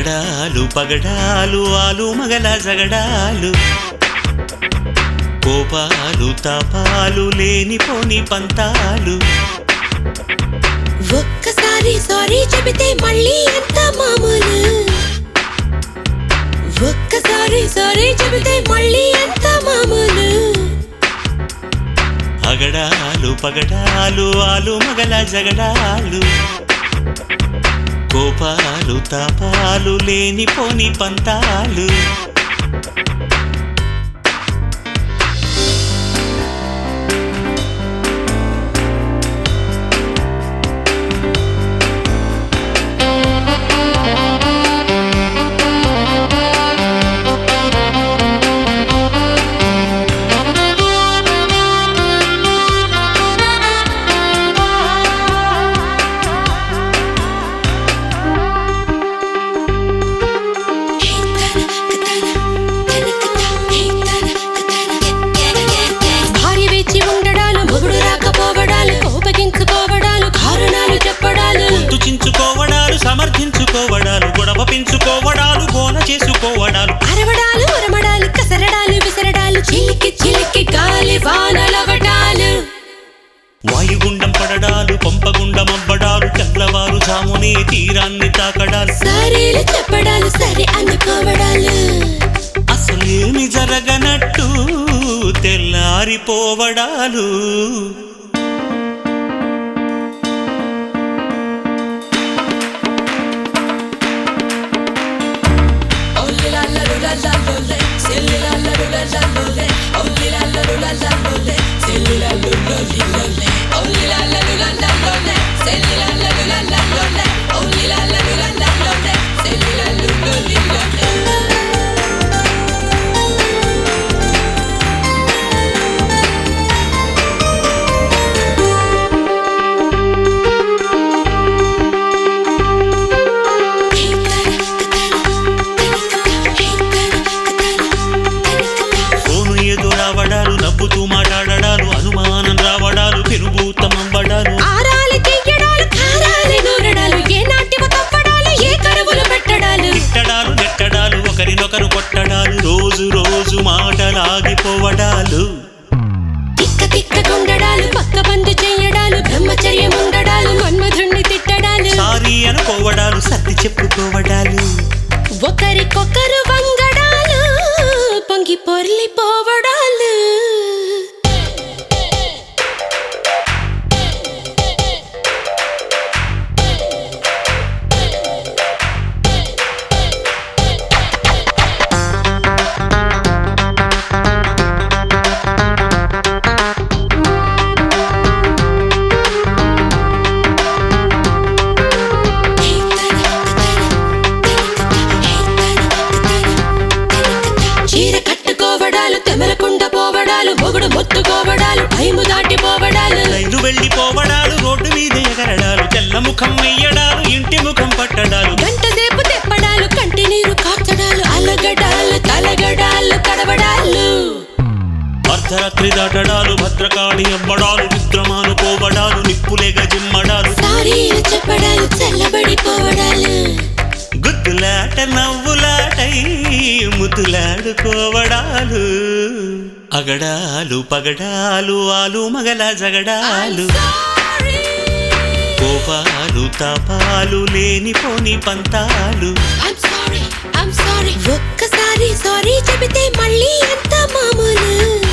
అగడాలు పగడాలు ఆలు మగల జగడాలు కోపాలు తాపాలు లేనిపోని పంతాలు ఒక్కసారి సారీ చెబితే మళ్ళీ ఎంత మామూలు ఒక్కసారి సారీ చెబితే మళ్ళీ ఎంత మామూలు అగడాలు పగడాలు ఆలు మగల జగడాలు కోపాలు తాపాలు లేనిపోని పంతాలు భార్య వేచి ఉండడాలు మొగుడు రాకపోవడాలు కోపగించుకోవడాలు కారణాలు చెప్పడాలు గొంతు చించుకోవడాలు సమర్థించుకోవడాలు గొడవ పెంచుకోవడాలు గోన చేసుకోవడాలు అరవడాలు ఉరమడాలు కసరడాలు విసరడాలు చిలికి చిలికి గాలి వానలవడాలు వాయుగుండం పడడాలు పంపగుండం అవ్వడాలు తెల్లవారు జామునే తీరాన్ని తాకడాలు సరేలు చెప్పడాలు సరే అందుకోవడాలు అసలేమి జరగనట్టు తెల్లారిపోవడాలు ఫోను ఏదో రావడాలు నవ్వుతూ మాట్లాడడాలు అనుమానం రావడాలు పెనుభూతం అవ్వడాలు ఆరాలి తీయడాలు కారాలి నూరడాలు ఏ నాట్యమ తప్పడాలు ఏ కరువులు పెట్టడాలు తిట్టడాలు నెట్టడాలు ఒకరినొకరు కొట్టడాలు రోజు రోజు మాటలాగిపోవడాలు తిక్క తిక్క గుండడాలు పక్క బందు చెయ్యడాలు బ్రహ్మచర్యం ఉండడాలు మన్మధుణ్ణి తిట్టడాలు సారీ అనుకోవడాలు సర్ది చెప్పుకోవడాలు ఒకరికొకరు వంగడాలు పొంగి పొర్లిపోవడాలు చీర కట్టుకోవడాలు తెమలకుండ పోవడాలు మొగుడు మొత్తుకోవడాలు టైము దాటిపోవడాలు రైలు వెళ్ళిపోవడాలు రోడ్డు మీద ఎగరడాలు తెల్ల ముఖం వెయ్యడాలు ఇంటి ముఖం పట్టడాలు గంట సేపు తెప్పడాలు కంటి నీరు కార్చడాలు అలగడాలు తలగడాలు కడవడాలు అర్ధరాత్రి దాటడాలు భద్రకాళి అవ్వడాలు విద్రమాను పోవడాలు నిప్పులేగ జిమ్మడాలు సారీలు చెప్పడాలు చల్లబడిపోవడాలు గుద్దులాట నవ్వులాటై ముద్దులాడుకోవడాలు అగడాలు పగడాలు ఆలు మగల జగడాలు కోపాలు తాపాలు లేనిపోని పంతాలు I'm sorry, I'm sorry. ఒక్కసారి సారీ చెబితే మళ్ళీ ఎంత మామూలు